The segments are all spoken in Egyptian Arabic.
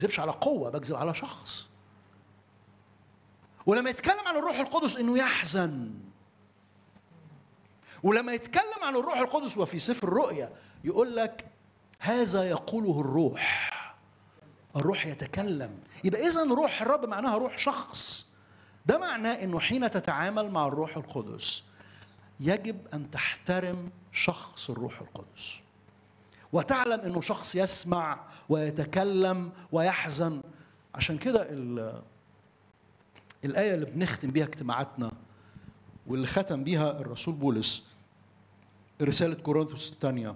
بكذبش على قوه بكذب على شخص ولما يتكلم عن الروح القدس انه يحزن ولما يتكلم عن الروح القدس وفي سفر الرؤيا يقول لك هذا يقوله الروح الروح يتكلم يبقى اذا روح الرب معناها روح شخص ده معناه انه حين تتعامل مع الروح القدس يجب ان تحترم شخص الروح القدس وتعلم انه شخص يسمع ويتكلم ويحزن عشان كده ال- الايه اللي بنختم بيها اجتماعاتنا واللي ختم بيها الرسول بولس رساله كورنثوس الثانيه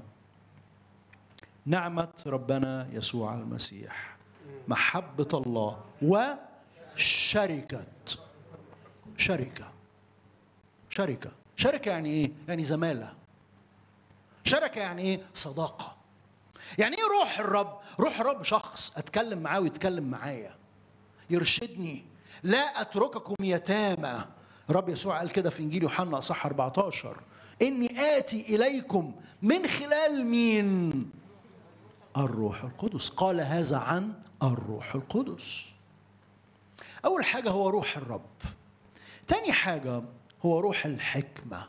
نعمه ربنا يسوع المسيح محبه الله وشركه شركه شركه شركه يعني ايه يعني زماله شركه يعني ايه صداقه يعني ايه روح الرب روح الرب شخص اتكلم معاه ويتكلم معايا يرشدني لا اترككم يتامى رب يسوع قال كده في انجيل يوحنا اصح 14 اني اتي اليكم من خلال مين الروح القدس قال هذا عن الروح القدس اول حاجه هو روح الرب تاني حاجه هو روح الحكمه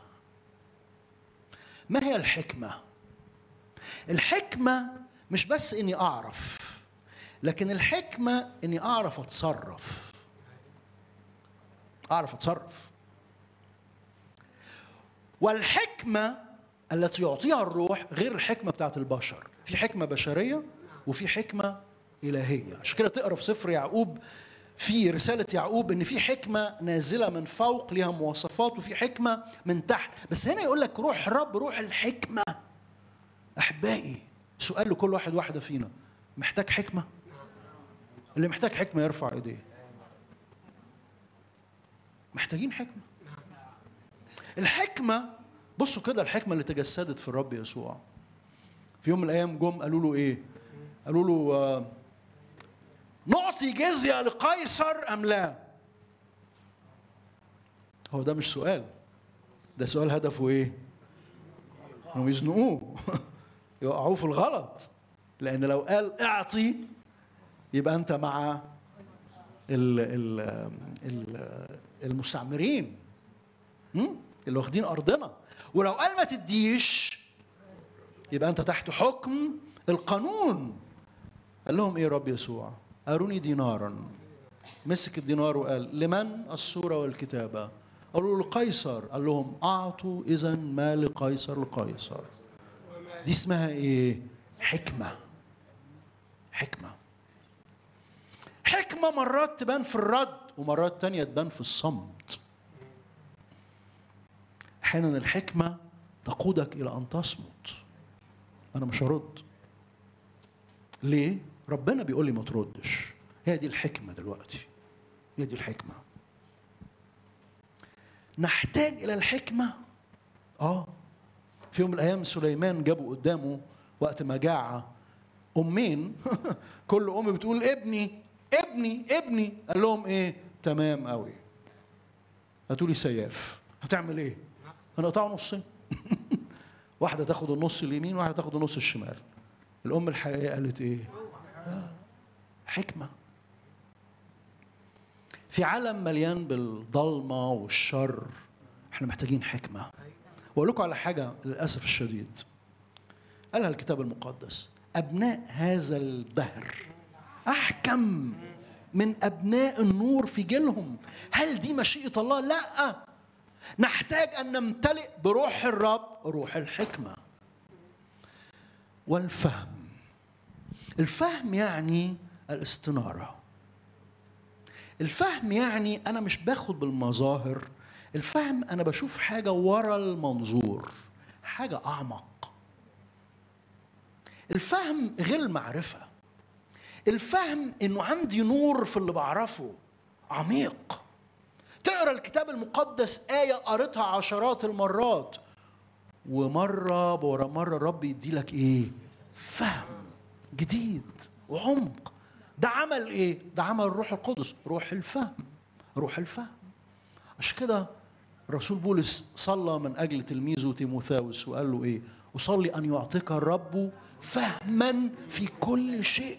ما هي الحكمه الحكمه مش بس اني اعرف لكن الحكمه اني اعرف اتصرف اعرف اتصرف والحكمه التي يعطيها الروح غير الحكمه بتاعت البشر في حكمه بشريه وفي حكمه الهيه عشان كده تقرا في سفر يعقوب في رسالة يعقوب إن في حكمة نازلة من فوق ليها مواصفات وفي حكمة من تحت، بس هنا يقول لك روح الرب روح الحكمة. أحبائي سؤال لكل واحد واحدة فينا محتاج حكمة؟ اللي محتاج حكمة يرفع إيديه. محتاجين حكمة. الحكمة بصوا كده الحكمة اللي تجسدت في الرب يسوع. في يوم من الأيام جم قالوا له إيه؟ قالوا له آه نعطي جزية لقيصر أم لا؟ هو ده مش سؤال ده سؤال هدفه إيه؟ إنهم يزنقوه يوقعوه في الغلط لأن لو قال اعطي يبقى أنت مع ال ال ال المستعمرين م? اللي واخدين أرضنا ولو قال ما تديش يبقى أنت تحت حكم القانون قال لهم إيه رب يسوع؟ أروني دينارا مسك الدينار وقال لمن الصورة والكتابة قالوا له لقيصر قال لهم أعطوا إذا ما لقيصر لقيصر دي اسمها إيه حكمة حكمة حكمة مرات تبان في الرد ومرات تانية تبان في الصمت أحيانا الحكمة تقودك إلى أن تصمت أنا مش هرد ليه؟ ربنا بيقول لي ما تردش هي دي الحكمه دلوقتي هي دي الحكمه نحتاج الى الحكمه اه في يوم من الايام سليمان جابوا قدامه وقت مجاعه امين كل ام بتقول ابني ابني ابني قال لهم ايه تمام قوي هاتوا لي سياف هتعمل ايه هنقطعه نصين واحده تاخد النص اليمين واحده تاخد النص الشمال الام الحقيقيه قالت ايه حكمة في عالم مليان بالضلمة والشر احنا محتاجين حكمة واقول لكم على حاجة للأسف الشديد قالها الكتاب المقدس أبناء هذا الدهر أحكم من أبناء النور في جيلهم هل دي مشيئة الله؟ لا نحتاج أن نمتلئ بروح الرب روح الحكمة والفهم الفهم يعني الاستنارة الفهم يعني أنا مش باخد بالمظاهر الفهم أنا بشوف حاجة ورا المنظور حاجة أعمق الفهم غير المعرفة الفهم إنه عندي نور في اللي بعرفه عميق تقرا الكتاب المقدس آية قريتها عشرات المرات ومرة ورا مرة الرب يديلك إيه؟ فهم جديد وعمق ده عمل ايه ده عمل الروح القدس روح الفهم روح الفهم عشان كده رسول بولس صلى من اجل تلميذه تيموثاوس وقال له ايه اصلي ان يعطيك الرب فهما في كل شيء